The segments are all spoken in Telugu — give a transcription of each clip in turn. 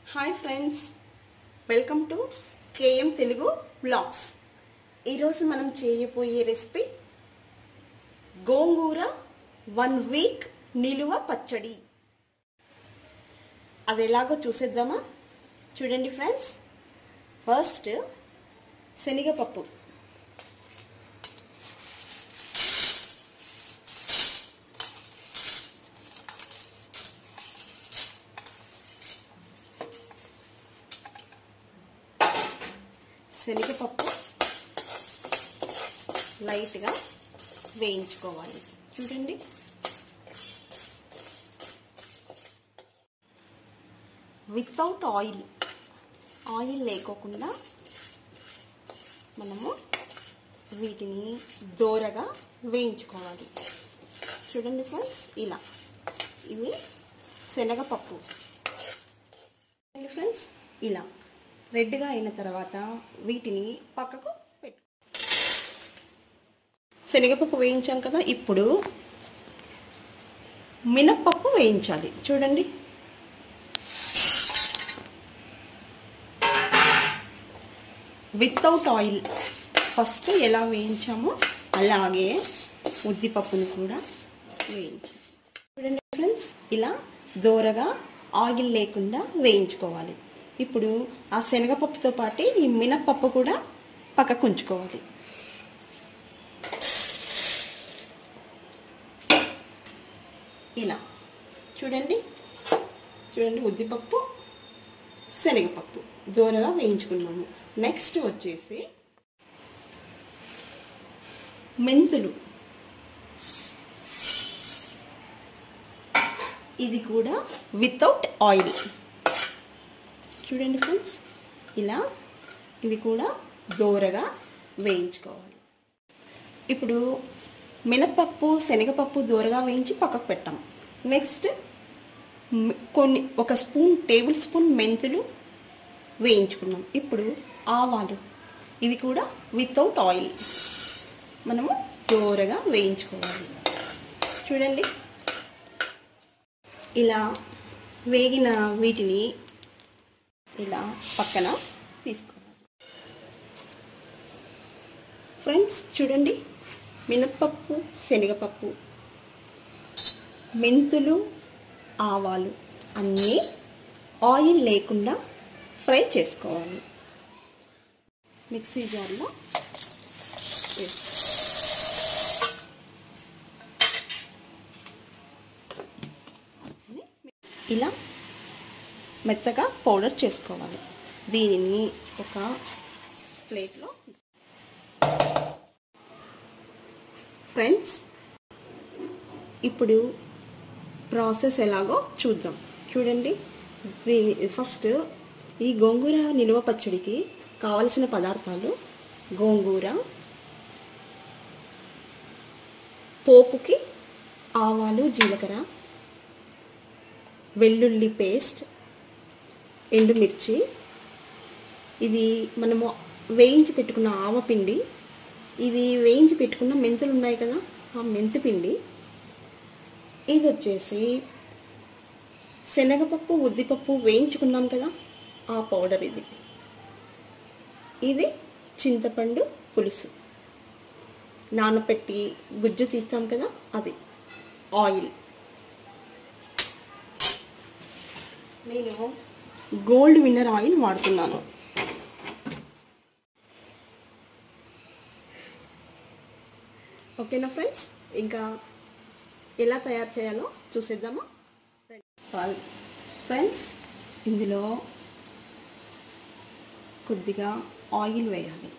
hi friends welcome to KM Telugu blogs ఈరోజు మనం చేయబోయే రెసిపీ గోంగూర వన్ వీక్ నిలువ పచ్చడి అది ఎలాగో చూసేద్దామా చూడండి ఫ్రెండ్స్ ఫస్ట్ శనగపప్పు శనగపప్పు లైట్గా వేయించుకోవాలి చూడండి వితౌట్ ఆయిల్ ఆయిల్ లేకోకుండా మనము వీటిని దోరగా వేయించుకోవాలి చూడండి ఫ్రెండ్స్ ఇలా ఇవి శనగపప్పు చూడండి ఫ్రెండ్స్ ఇలా రెడ్గా అయిన తర్వాత వీటిని పక్కకు పెట్టు శనగపప్పు వేయించాం కదా ఇప్పుడు మినప్పప్పు వేయించాలి చూడండి వితౌట్ ఆయిల్ ఫస్ట్ ఎలా వేయించామో అలాగే ఉద్దిపప్పును కూడా వేయించాలి చూడండి ఫ్రెండ్స్ ఇలా దోరగా ఆయిల్ లేకుండా వేయించుకోవాలి ఇప్పుడు ఆ శనగపప్పుతో పాటు ఈ మినప్పప్పు కూడా పక్కకు ఉంచుకోవాలి ఇలా చూడండి చూడండి ఉద్దిపప్పు శనగపప్పు దూరగా వేయించుకున్నాము నెక్స్ట్ వచ్చేసి మెంతులు ఇది కూడా వితౌట్ ఆయిల్ చూడండి ఫ్రెండ్స్ ఇలా ఇవి కూడా దోరగా వేయించుకోవాలి ఇప్పుడు మినపప్పు శనగపప్పు దోరగా వేయించి పక్కకు పెట్టాం నెక్స్ట్ కొన్ని ఒక స్పూన్ టేబుల్ స్పూన్ మెంతులు వేయించుకున్నాం ఇప్పుడు ఆవాలు ఇవి కూడా వితౌట్ ఆయిల్ మనము దోరగా వేయించుకోవాలి చూడండి ఇలా వేగిన వీటిని ఇలా పక్కన తీసుకోవాలి ఫ్రెండ్స్ చూడండి మినప్పప్పు శనగపప్పు మెంతులు ఆవాలు అన్నీ ఆయిల్ లేకుండా ఫ్రై చేసుకోవాలి మిక్సీ జార్లో ఇలా మెత్తగా పౌడర్ చేసుకోవాలి దీనిని ఒక ప్లేట్లో ఫ్రెండ్స్ ఇప్పుడు ప్రాసెస్ ఎలాగో చూద్దాం చూడండి దీని ఫస్ట్ ఈ గోంగూర నిలువ పచ్చడికి కావలసిన పదార్థాలు గోంగూర పోపుకి ఆవాలు జీలకర్ర వెల్లుల్లి పేస్ట్ ఎండుమిర్చి ఇది మనము వేయించి పెట్టుకున్న ఆవపిండి ఇది వేయించి పెట్టుకున్న మెంతులు ఉన్నాయి కదా ఆ మెంతి పిండి ఇది వచ్చేసి శనగపప్పు ఉద్దిపప్పు వేయించుకున్నాం కదా ఆ పౌడర్ ఇది ఇది చింతపండు పులుసు నానపెట్టి గుజ్జు తీస్తాం కదా అది ఆయిల్ నేను గోల్డ్ విన్నర్ ఆయిల్ వాడుతున్నాను ఓకేనా ఫ్రెండ్స్ ఇంకా ఎలా తయారు చేయాలో చూసేద్దామా ఫ్రెండ్స్ ఇందులో కొద్దిగా ఆయిల్ వేయాలి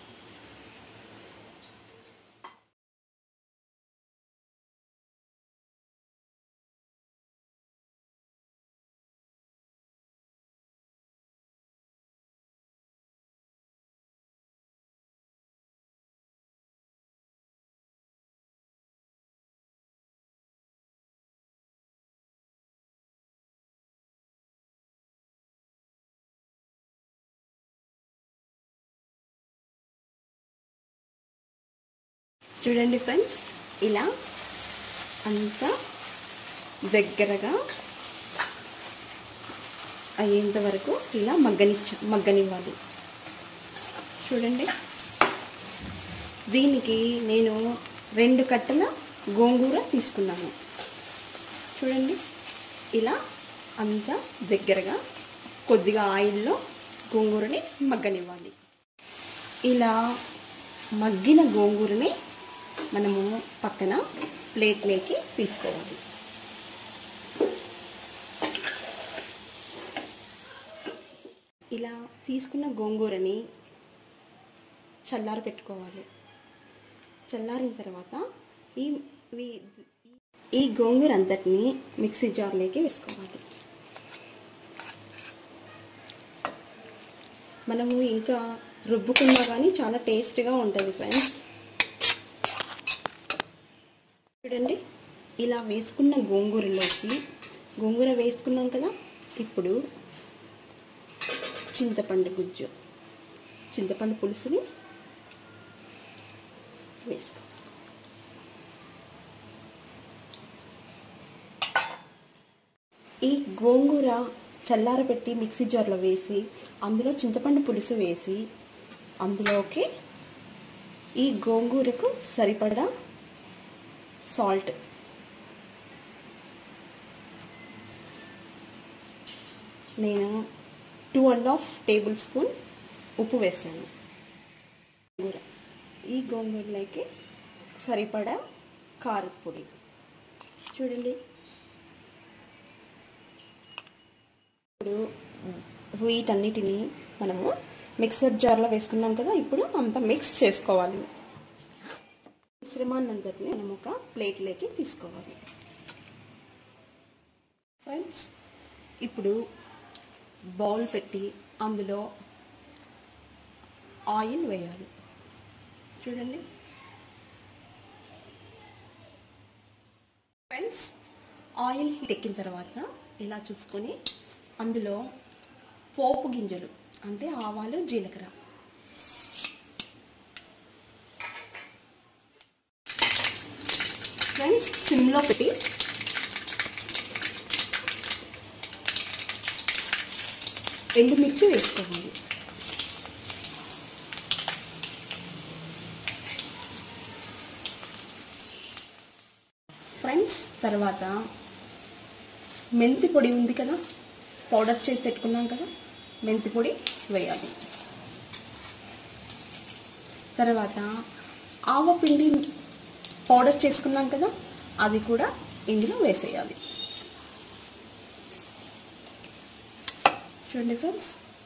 చూడండి ఫ్రెండ్స్ ఇలా అంతా దగ్గరగా అయ్యేంత వరకు ఇలా మగ్గనిచ్చ మగ్గనివ్వాలి చూడండి దీనికి నేను రెండు కట్టల గోంగూర తీసుకున్నాను చూడండి ఇలా అంతా దగ్గరగా కొద్దిగా ఆయిల్లో గోంగూరని మగ్గనివ్వాలి ఇలా మగ్గిన గోంగూరని మనము పక్కన ప్లేట్లోకి తీసుకోవాలి ఇలా తీసుకున్న గోంగూరని చల్లార పెట్టుకోవాలి చల్లారిన తర్వాత ఈ ఈ- ఈ గోంగూర అంతటిని మిక్సీ జార్లోకి వేసుకోవాలి మనము ఇంకా రుబ్బుకున్నా కానీ చాలా టేస్ట్గా ఉంటుంది ఫ్రెండ్స్ చూడండి ఇలా వేసుకున్న గోంగూరలోకి గోంగూర వేసుకున్నాం కదా ఇప్పుడు చింతపండు గుజ్జు చింతపండు పులుసుని వేసుకో ఈ గోంగూర చల్లారబెట్టి మిక్సీ జార్లో వేసి అందులో చింతపండు పులుసు వేసి అందులోకి ఈ గోంగూరకు సరిపడా సాల్ట్ నేను two and half tablespoon ఉప్పు వేసాను గోంగూర ఈ గోంగూరలోకి సరిపడా కారపొడి చూడండి ఇప్పుడు వీటన్నిటిని మనము మిక్సర్ జార్లో వేసుకున్నాం కదా ఇప్పుడు అంతా మిక్స్ చేసుకోవాలి మిశ్రమాన్ని అంతటిని మనం ఒక ప్లేట్లోకి తీసుకోవాలి ఫ్రెండ్స్ ఇప్పుడు బౌల్ పెట్టి అందులో ఆయిల్ వేయాలి చూడండి ఫ్రెండ్స్ ఆయిల్ హీట్ ఎక్కిన తర్వాత ఇలా చూసుకొని అందులో పోపు గింజలు అంటే ఆవాలు జీలకర్ర ఫ్రెండ్స్ సిమ్లో పెట్టి ఎండుమిర్చి వేసుకోవాలి ఫ్రెండ్స్ తర్వాత మెంతి పొడి ఉంది కదా పౌడర్ చేసి పెట్టుకున్నాం కదా మెంతి పొడి వేయాలి తర్వాత ఆవపిండి పౌడర్ చేసుకున్నాం కదా అది కూడా ఇందులో వేసేయాలి చూడండి ఫ్రెండ్స్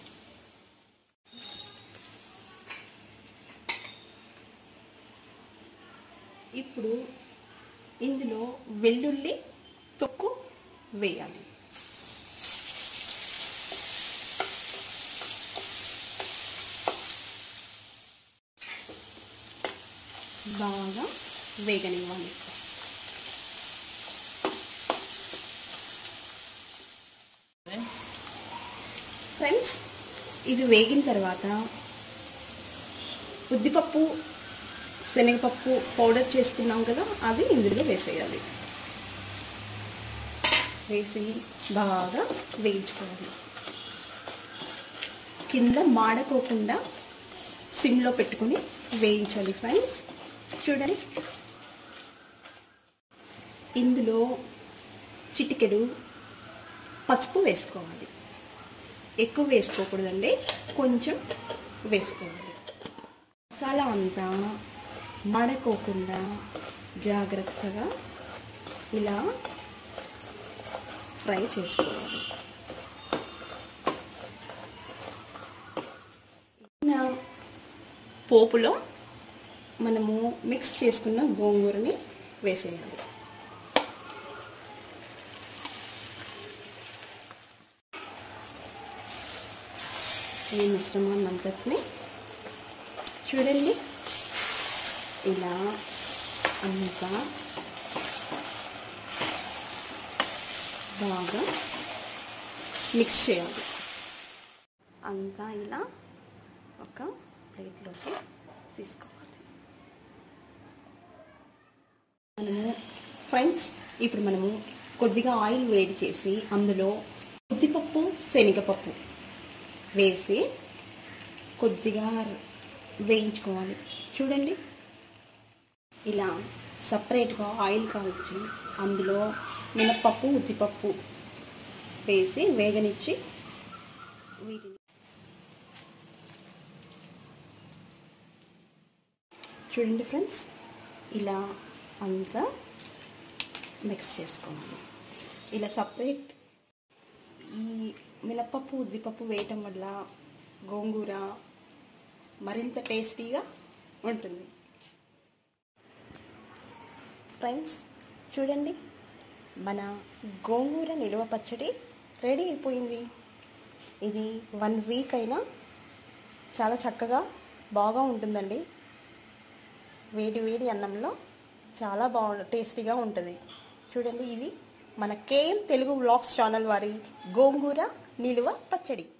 ఇప్పుడు ఇందులో వెల్లుల్లి తొక్కు వేయాలి బాగా వేగనివ్వాలి ఫ్రెండ్స్ ఇది వేగిన తర్వాత ఉద్దిపప్పు శనగపప్పు పౌడర్ చేసుకున్నాం కదా అది ఇందులో వేసేయాలి వేసి బాగా వేయించుకోవాలి కింద మాడకోకుండా సిమ్లో పెట్టుకొని వేయించాలి ఫ్రెండ్స్ చూడండి ఇందులో చిటికెడు పసుపు వేసుకోవాలి ఎక్కువ వేసుకోకూడదండి కొంచెం వేసుకోవాలి మసాలా అంతా మాడకోకుండా జాగ్రత్తగా ఇలా ఫ్రై చేసుకోవాలి నా పోపులో మనము మిక్స్ చేసుకున్న గోంగూరని వేసేయాలి ఈ మిశ్రమాన్ని అంతటిని చూడండి ఇలా అంతా బాగా మిక్స్ చేయాలి అంతా ఇలా ఒక ప్లేట్లోకి తీసుకోవాలి మనము ఫ్రెండ్స్ ఇప్పుడు మనము కొద్దిగా ఆయిల్ వేడి చేసి అందులో ఉద్దిపప్పు శనగపప్పు వేసి కొద్దిగా వేయించుకోవాలి చూడండి ఇలా సపరేట్గా ఆయిల్ కాల్చి అందులో మినప్పప్పు ఉద్దిపప్పు వేసి వేగనిచ్చి వీటిని చూడండి ఫ్రెండ్స్ ఇలా అంతా మిక్స్ చేసుకోవాలి ఇలా సపరేట్ ఈ మినప్పప్పు ఉద్దిపప్పు వేయటం వల్ల గోంగూర మరింత టేస్టీగా ఉంటుంది ఫ్రెండ్స్ చూడండి మన గోంగూర నిలువ పచ్చడి రెడీ అయిపోయింది ఇది వన్ వీక్ అయినా చాలా చక్కగా బాగా ఉంటుందండి వేడి వేడి అన్నంలో చాలా బాగు టేస్టీగా ఉంటుంది చూడండి ఇది మన కేఎం తెలుగు వ్లాగ్స్ ఛానల్ వారి గోంగూర నిలువ పచ్చడి